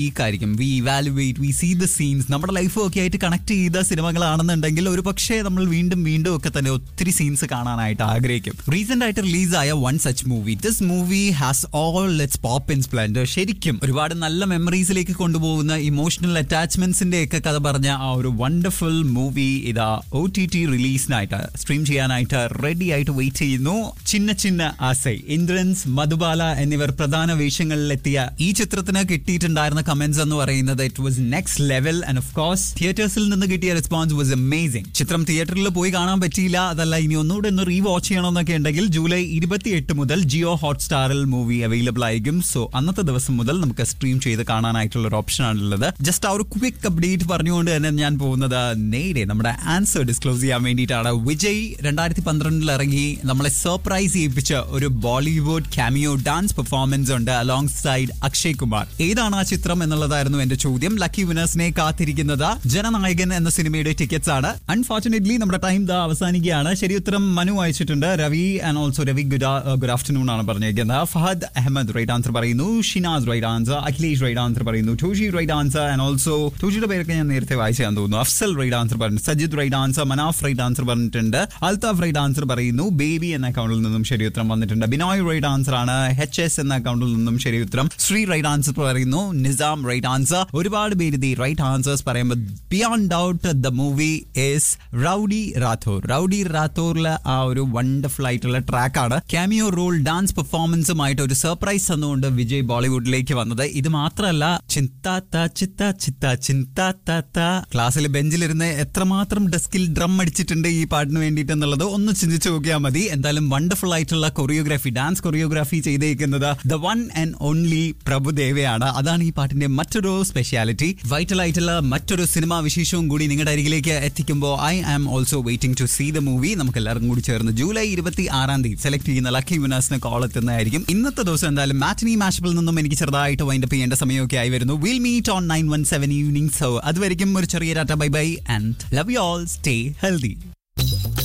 ആയിരിക്കും we evaluate we see the scenes നമ്മുടെ life ഒക്കെ ആയിട്ട് കണക്ട് ചെയ്ത സിനിമകളാണെന്നുണ്ടെങ്കിൽ ഒരു പക്ഷേ നമ്മൾ വീണ്ടും വീണ്ടും ഒക്കെ തന്നെ ഒത്തിരി സീൻസ് കാണാനായിട്ട് ആഗ്രഹിക്കും റീസെന്റ് ആയിട്ട് റിലീസായ one such movie this movie has all let's pop in splendour ശരിക്കും ഒരുപാട് നല്ല മെമ്മറീസിലേക്ക് കൊണ്ടുപോകുന്ന ഇമോഷണൽ അറ്റാച്ച്മെന്റ്സിന്റെ ഒക്കെ കഥ പറഞ്ഞ ആ ഒരു വണ്ടർഫുൾ മൂവി ഇതാ ഒ ടി ടി റിലീസിനായിട്ട് സ്ട്രീം ചെയ്യാനായിട്ട് റെഡി ആയിട്ട് വെയിറ്റ് ചെയ്യുന്നു ചിന്ന ചിന്ന ആസൈ ഇന്ദ്രൻസ് മധുബാല എന്നിവർ പ്രധാന വേഷങ്ങളിലെത്തിയ ഈ ചിത്രത്തിന് കിട്ടിയിട്ടുണ്ടായിരുന്ന കമന്റ്സ് എന്ന് പറയുന്നത് it was next level and of course തിയേറ്റേഴ്സിൽ നിന്ന് കിട്ടിയ റെസ്പോൺസ് വാസ് അമേസിംഗ് ചിത്രം തിയേറ്ററിൽ പോയി കാണാൻ പറ്റിയില്ല അതല്ല ഇനി ഒന്നുകൂടെ ഒന്ന് റീ വാച്ച് ചെയ്യണമെന്നൊക്കെ ഉണ്ടെങ്കിൽ ജൂലൈ ഇരുപത്തിയെട്ട് മുതൽ ജിയോ ഹോട്ട്സ്റ്റാറിൽ മൂവി അവൈലബിൾ ആയിരിക്കും സോ അന്നത്തെ ദിവസം മുതൽ നമുക്ക് സ്ട്രീം ചെയ്ത് കാണാനായിട്ടുള്ള ഒരു ഓപ്ഷൻ ആണുള്ളത് ജസ്റ്റ് ആ ഒരു ക്വിക്ക് അപ്ഡേറ്റ് പറഞ്ഞുകൊണ്ട് തന്നെ ഞാൻ പോകുന്നത് നേരെ നമ്മുടെ ആൻസർ ഡിസ്ക്ലോസ് ചെയ്യാൻ വേണ്ടിയിട്ടാണ് വിജയ് രണ്ടായിരത്തി പന്ത്രണ്ടിൽ ഇറങ്ങി നമ്മളെ സർപ്രൈസ് ചെയ്യിപ്പിച്ച ഒരു ബോളിവുഡ് ക്യാമിയോ ഡാൻസ് പെർഫോമൻസ് ഉണ്ട് അലോങ് സൈഡ് അക്ഷയ് കുമാർ ഏതാണ് ആ ചിത്രം എന്നുള്ളതായിരുന്നു എന്റെ ചോദ്യം ലക്കി വിനേഴ്സിനെ കാത്തിരിക്കുന്നത് ജനനായകൻ എന്ന സിനിമയുടെ ടിക്കറ്റ്സ് ആണ് അൺഫോർച്ചുനേറ്റ്ലി നമ്മുടെ ടൈം ദാ അവസാനിക്കുകയാണ് ശരി ഉത്തരം മനു അയച്ചിട്ടുണ്ട് Ravi and also Ravi good good afternoon ആണ് പറഞ്ഞിരിക്കുന്നത് ഫഹദ് അഹമ്മദ് റൈറ്റ് ആൻസർ പറയുന്നു Shinas right answer Akhilesh right answer പറയുന്നു Tushi right answer and also ടൂഷിയുടെ പേരൊക്കെ ഞാൻ നേരത്തെ വായിച്ചാൻ തോന്നുന്നു അഫ്സൽ റൈറ്റ് ആൻസർ പറഞ്ഞു Sajid right answer Manaf right answer പറഞ്ഞിട്ടുണ്ട് അൽതാഫ് റൈറ്റ് ആൻസർ പറയുന്നു ബേബി എന്ന അക്കൗണ്ടിൽ നിന്നും ശരി ഉത്തരം വന്നിട്ടുണ്ട് ബിനോയ് റൈറ്റ് ആൻസർ ആണ് എച്ച് എസ് എന്ന അക്കൗണ്ടിൽ നിന്നും ശരി ഉത്തരം ശ്രീ റൈറ്റ് ആൻസർ പറയുന്നു നിസാം റൈറ്റ് ആൻസർ ഒരുപാട് പേര് ഈ റൈറ്റ് ആൻസേഴ്സ് പറയുമ്പോൾ beyond doubt the movie is Rowdy Rathore Rowdy റാത്തോറിലെ ആ ഒരു വണ്ടർഫുൾ ആയിട്ടുള്ള ട്രാക്കാണ് ക്യാമിയോ റോൾ ഡാൻസ് പെർഫോമൻസുമായിട്ട് ഒരു സർപ്രൈസ് തന്നുകൊണ്ട് വിജയ് ബോളിവുഡിലേക്ക് വന്നത് ഇത് മാത്രമല്ല ചിന്താത്ത ചിത്ത ചിത്ത ചിന്താത്ത ക്ലാസ്സിൽ ബെഞ്ചിലിരുന്ന് എത്രമാത്രം ഡെസ്കിൽ ഡ്രം അടിച്ചിട്ടുണ്ട് ഈ പാട്ടിന് വേണ്ടിയിട്ട് എന്നുള്ളത് ഒന്ന് ചിന്തിച്ചു നോക്കിയാൽ മതി എന്തായാലും വണ്ടർഫുൾ ആയിട്ടുള്ള കൊറിയോഗ്രാഫി ഡാൻസ് കൊറിയോഗ്രാഫി ചെയ്തേക്കുന്നത് ദ വൺ ആൻഡ് ഓൺലി പ്രഭുദേവയാണ് അതാണ് ഈ പാട്ടിന്റെ മറ്റൊരു സ്പെഷ്യാലിറ്റി വൈറ്റൽ ആയിട്ടുള്ള മറ്റൊരു സിനിമാ വിശേഷവും കൂടി നിങ്ങളുടെ അരികിലേക്ക് എത്തിക്കുമ്പോൾ I am also waiting to see the movie നമുക്ക് എല്ലാവർക്കും കൂടി ചേർന്ന് ജൂലൈ ഇരുപത്തി ആറാം തീയതി സെലക്ട് ചെയ്യുന്ന ലക്കി വിനേഴ്സിന് കോൾ എത്തുന്നതായിരിക്കും ഇന്നത്തെ ദിവസം എന്തായാലും മാറ്റിനി മാഷപ്പിൽ നിന്നും എനിക്ക് ചെറുതായിട്ട് വൈൻഡപ്പ് ചെയ്യേണ്ട സമയമൊക്കെ ആയി വരുന്നു will meet on nine one seven evening so അതുവരെയും ഒരു ചെറിയ ടാറ്റ bye bye and love you all stay healthy